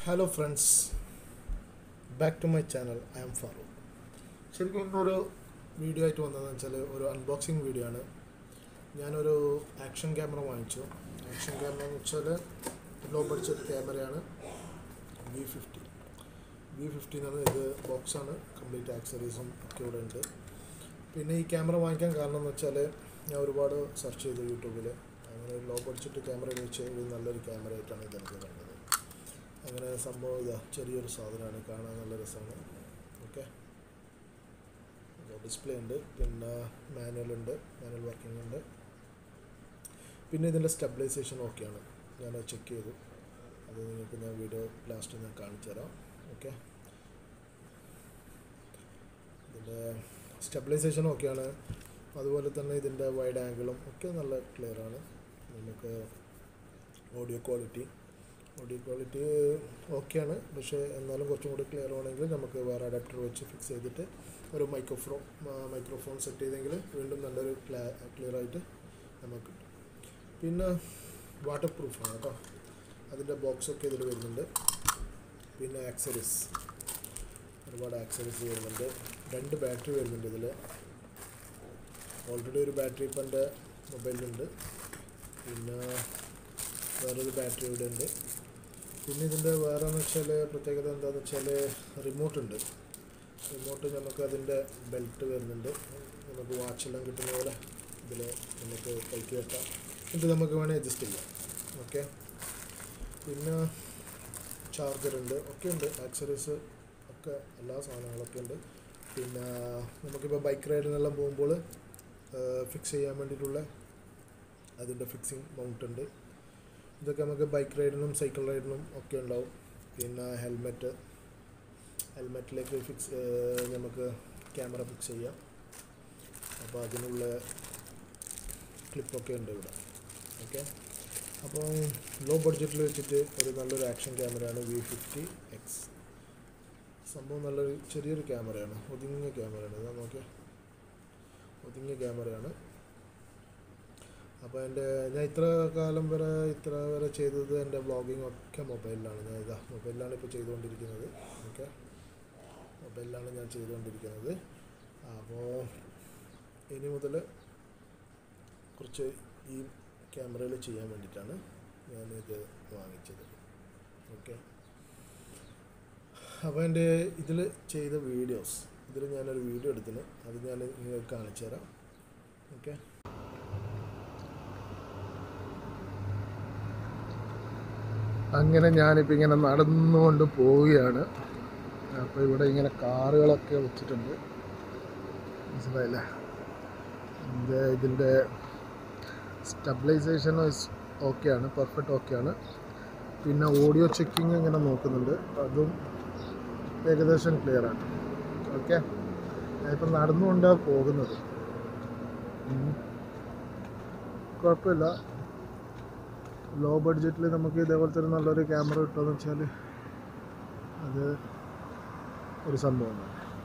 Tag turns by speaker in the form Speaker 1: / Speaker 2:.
Speaker 1: Hello friends back to my channel I'm Farooq ശരിക്കും ഇന്നൊരു video ആയിട്ട് വന്നതെന്ന് വെച്ചാൽ ഒരു അൺബോക്സിങ് വീഡിയോ ആണ് ഞാനൊരു ആക്ഷൻ ക്യാമറ വാങ്ങിച്ചു ആക്ഷൻ ക്യാമറ എന്ന് വെച്ചാൽ ലോ ബഡ്ജറ്റ് ക്യാമറയാണ് വി ഫിഫ്റ്റി വി ഫിഫ്റ്റി എന്ന് പറഞ്ഞാൽ ഇത് ബോക്സാണ് കംപ്ലീറ്റ് ആക്സറീസും ഒക്കെ ഇവിടെ ഉണ്ട് പിന്നെ ഈ ക്യാമറ വാങ്ങിക്കാൻ കാരണം എന്ന് വെച്ചാൽ ഞാൻ ഒരുപാട് സെർച്ച് ചെയ്തു യൂട്യൂബിൽ അങ്ങനെ ഒരു ലോ ബഡ്ജറ്റ് ക്യാമറ വെച്ച് ഒരു നല്ലൊരു ക്യാമറ ആയിട്ടാണ് ഇതെനിക്ക് കണ്ടത് അങ്ങനെ സംഭവം ഇതാ ചെറിയൊരു സാധനമാണ് കാണാൻ നല്ല രസമാണ് ഓക്കെ ഡിസ്പ്ലേ ഉണ്ട് പിന്നെ മാനുവൽ ഉണ്ട് മാനുവൽ വർക്കിംഗ് ഉണ്ട് പിന്നെ ഇതിൻ്റെ സ്റ്റെബിലൈസേഷൻ ഓക്കെയാണ് ഞാൻ ചെക്ക് ചെയ്തു അത് നിങ്ങൾക്ക് ഞാൻ വീഡിയോ ലാസ്റ്റ് ഞാൻ കാണിച്ചു തരാം ഓക്കെ ഇതിൻ്റെ സ്റ്റെബിലൈസേഷൻ ഓക്കെയാണ് അതുപോലെ തന്നെ ഇതിൻ്റെ വൈഡ് ആംഗിളും ഒക്കെ നല്ല ക്ലിയർ ആണ് നമുക്ക് ഓഡിയോ ക്വാളിറ്റി ഓഡിയോ ക്വാളിറ്റി ഓക്കെയാണ് പക്ഷേ എന്നാലും കുറച്ചും കൂടി ക്ലിയർ ആണെങ്കിൽ നമുക്ക് വേറെ അഡാപ്റ്റർ വെച്ച് ഫിക്സ് ചെയ്തിട്ട് ഒരു മൈക്രോഫോൺ മൈക്രോഫോൺ സെറ്റ് ചെയ്തെങ്കിൽ വീണ്ടും നല്ലൊരു ക്ലിയർ ആയിട്ട് നമുക്ക് കിട്ടും പിന്നെ വാട്ടർ പ്രൂഫാണ് കേട്ടോ അതിൻ്റെ ബോക്സൊക്കെ ഇതിൽ വരുന്നുണ്ട് പിന്നെ ആക്സറീസ് ഒരുപാട് ആക്സറീസ് വരുന്നുണ്ട് രണ്ട് ബാറ്ററി വരുന്നുണ്ട് ഇതിൽ ഓൾറെഡി ഒരു ബാറ്ററി ഇപ്പം എൻ്റെ മൊബൈലിലുണ്ട് പിന്നെ വേറൊരു ബാറ്ററി ഇവിടെ ഉണ്ട് പിന്നെ ഇതിൻ്റെ വേറെ എന്ന് വെച്ചാൽ പ്രത്യേകത എന്താണെന്ന് വെച്ചാൽ റിമോട്ട് ഉണ്ട് റിമോട്ട് നമുക്ക് അതിൻ്റെ ബെൽറ്റ് വരുന്നുണ്ട് നമുക്ക് വാച്ചെല്ലാം കിട്ടുന്ന പോലെ ഇതിൽ നമുക്ക് കൈക്ക് വെക്കാം ഇത് നമുക്ക് വേണേൽ അഡ്ജസ്റ്റ് ചെയ്യാം ഓക്കെ പിന്നെ ചാർജർ ഉണ്ട് ഒക്കെ ഉണ്ട് ആക്സറീസ് ഒക്കെ എല്ലാ സാധനങ്ങളൊക്കെ ഉണ്ട് പിന്നെ നമുക്കിപ്പോൾ ബൈക്ക് റൈഡിനെല്ലാം പോകുമ്പോൾ ഫിക്സ് ചെയ്യാൻ വേണ്ടിയിട്ടുള്ള അതിൻ്റെ ഫിക്സിങ് മൗണ്ട് ഉണ്ട് ഇതൊക്കെ നമുക്ക് ബൈക്ക് റൈഡിനും സൈക്കിൾ റൈഡിനും ഒക്കെ ഉണ്ടാവും പിന്നെ ഹെൽമെറ്റ് ഹെൽമെറ്റിലേക്ക് ഫിക്സ് നമുക്ക് ക്യാമറ ഫിക്സ് ചെയ്യാം അപ്പോൾ അതിനുള്ള ക്ലിപ്പൊക്കെ ഉണ്ട് ഇവിടെ ഓക്കെ അപ്പോൾ ലോ ബഡ്ജറ്റിൽ വെച്ചിട്ട് ഒരു നല്ലൊരു ആക്ഷൻ ക്യാമറയാണ് വി ഫിഫ്റ്റി എക്സ് സംഭവം നല്ലൊരു ചെറിയൊരു ക്യാമറയാണ് ഒതുങ്ങിയ ക്യാമറയാണ് ഇതാ നോക്കിയാൽ ഒതുങ്ങിയ ക്യാമറയാണ് അപ്പോൾ എൻ്റെ ഞാൻ ഇത്ര കാലം വരെ ഇത്ര വരെ ചെയ്തത് എൻ്റെ വ്ളോഗിങ് ഒക്കെ മൊബൈലിലാണ് ഞാൻ ഇതാ മൊബൈലിലാണ് ഇപ്പോൾ ചെയ്തുകൊണ്ടിരിക്കുന്നത് ഓക്കെ മൊബൈലിലാണ് ഞാൻ ചെയ്തുകൊണ്ടിരിക്കുന്നത് അപ്പോൾ ഇനി മുതൽ കുറച്ച് ഈ ക്യാമറയിൽ ചെയ്യാൻ വേണ്ടിയിട്ടാണ് ഞാനിത് വാങ്ങിച്ചത് ഓക്കെ അപ്പോൾ എൻ്റെ ഇതിൽ ചെയ്ത വീഡിയോസ് ഇതിൽ ഞാനൊരു വീഡിയോ എടുത്തിന് അത് ഞാൻ നിങ്ങൾക്ക് കാണിച്ചു തരാം ഓക്കെ അങ്ങനെ ഞാനിപ്പോൾ ഇങ്ങനെ നടന്നുകൊണ്ട് പോവുകയാണ് അപ്പോൾ ഇവിടെ ഇങ്ങനെ കാറുകളൊക്കെ വെച്ചിട്ടുണ്ട് മനസ്സിലായില്ലേ ഇതിൻ്റെ ഇതിൻ്റെ സ്റ്റെബിലൈസേഷൻ ഓക്കെയാണ് പെർഫെക്റ്റ് ഓക്കെയാണ് പിന്നെ ഓഡിയോ ചെക്കിങ് ഇങ്ങനെ നോക്കുന്നുണ്ട് അതും ഏകദേശം ക്ലിയറാണ് ഓക്കെ ഞാനിപ്പോൾ നടന്നുകൊണ്ടാണ് പോകുന്നത് ഉം. കുഴപ്പമില്ല ലോ ബഡ്ജറ്റിൽ നമുക്ക് ഇതേപോലത്തെ ഒരു നല്ലൊരു ക്യാമറ കിട്ടുമെന്ന് വെച്ചാൽ അത് ഒരു സംഭവമാണ്